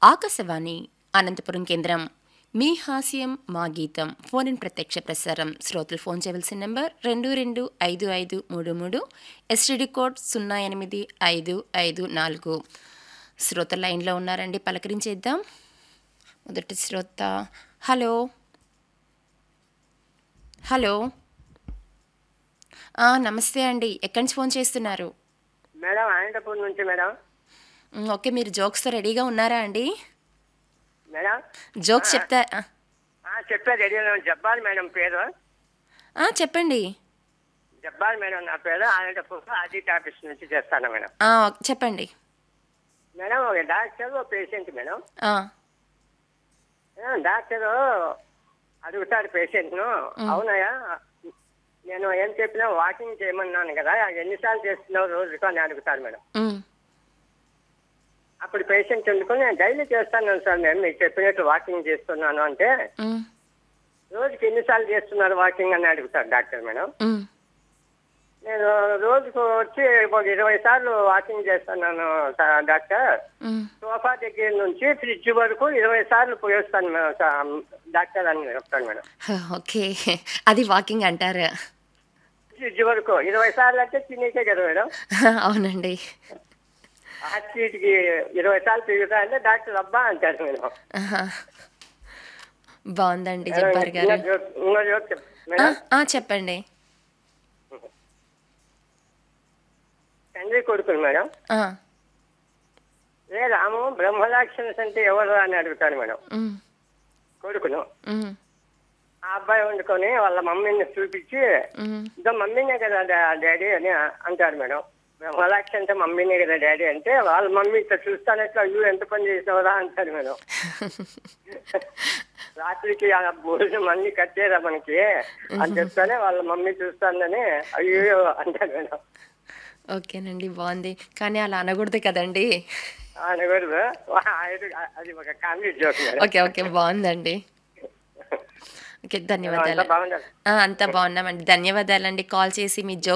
ఆకాశవాణి అనంతపురం కేంద్రం మీ హాస్యం మా గీతం ఫోన్ ఇన్ ప్రత్యక్ష ప్రసారం శ్రోతలు ఫోన్ చేయవలసిన నెంబర్ రెండు రెండు ఐదు ఐదు మూడు మూడు ఎస్టీడీ కోడ్ సున్నా ఎనిమిది ఐదు ఐదు నాలుగు శ్రోత లైన్లో ఉన్నారండి పలకరించేద్దాం మొదటి శ్రోత హలో హలో ఆ, నమస్తే అండి ఎక్కడి నుంచి ఫోన్ చేస్తున్నారు మేడం అనంతపూర్ నుంచి మేడం మ్, ఓకే మీరు జోక్స్తో రెడీగా ఉన్నారా అండి మేడం జోక్స్ చెప్తా ఆ, ఆ, చెప్పే రెడీ జబ్బార్ మేడం పేరు ఆ, చెప్పండి జబ్బార్ మేడం నా పేరు అనంతపూర్ ఆదిట్ ఆఫీస్ నుంచి చేస్తాను మేడం ఆ, చెప్పండి మేడం ఒక డాక్టర్ ఒక పేషెంట్ మేడం ఆ, మేడం, డాక్టర్ అడుగుతాడు పేషెంట్ను అవునయ్యా నేను ఏం చెప్పినా వాకింగ్ చేయమన్నాను కదా ఎన్నిసార్లు చేస్తున్నావు రోజుకు అని అడుగుతాడు మేడం మ్, అప్పుడు పేషెంట్ ఎందుకు నేను డైలీ చేస్తాను సార్ నేను మీకు చెప్పినట్టు వాకింగ్ చేస్తున్నాను అంటే మ్, రోజుకి ఎన్నిసార్లు చేస్తున్నారు వాకింగ్ అని అడుగుతాడు డాక్టర్ మేడం మ్, నేను రోజుకు వచ్చి ఒక ఇరవై సార్లు వాకింగ్ చేస్తున్నాను సా- డాక్టర్ మ్. సోఫా దగ్గర నుంచి ఫ్రిడ్జ్ వరకు ఇరవై సార్లు పోయేస్తాను మేడం సా- డాక్టర్ అని చెప్తాను మేడం హ, ఓకే అది వాకింగ్ అంటారు ఫ్రిడ్జ్ వరకు ఇరవై సార్లు అంటే తినేకే కదా మేడం అవునండి ఆ సీట్కి ఇరవై సార్లు తిరుగుతా అంటే డాక్టర్ అబ్బా అంటారు మేడం ఆహా. బాగుందండి జబ్బార్ ఇంకో గారు జోక్ ఇంకో జోక్ చెప్ ఆ, మేడం ఆ, చెప్పండి తండ్రి కొడుకులు మేడం ఆ, ఏ రాము బ్రహ్మరాక్షన్స్ అంటే ఎవరు అని అడుగుతాడు మేడం మ్, కొడుకును మ్, ఆ అబ్బాయి వండుకొని వాళ్ళ మమ్మీని చూపించి మ్. ఇదో మమ్మీనే కదా డా- డాడీ అని అంటాడు మేడం బ్రహ్మలాక్షి అంటే మమ్మీనే కదా డాడీ అంటే వాళ్ళ మమ్మీ ఇట్లా చూస్తానట్లు అయ్యో ఎంత పని చేసావురా అంటాడు మేడం రాత్రికి ఆ భోజనం అన్ని కట్టేరా మనకి అని చెప్తానే వాళ్ళ మమ్మీ చూస్తానని అయ్యో అంటాడు మేడం ఓకేనండి బాగుంది కానీ అలా అనకూడదు కదండి అనకూడదు అది- అది ఒక comedy joke madam okay okay బాగుందండి ఓకే అంతా ధన్యవాదాలు బాగుండాలి ఆ, అంతా బాగున్నామండి ధన్యవాదాలండి కాల్ చేసి మీ జో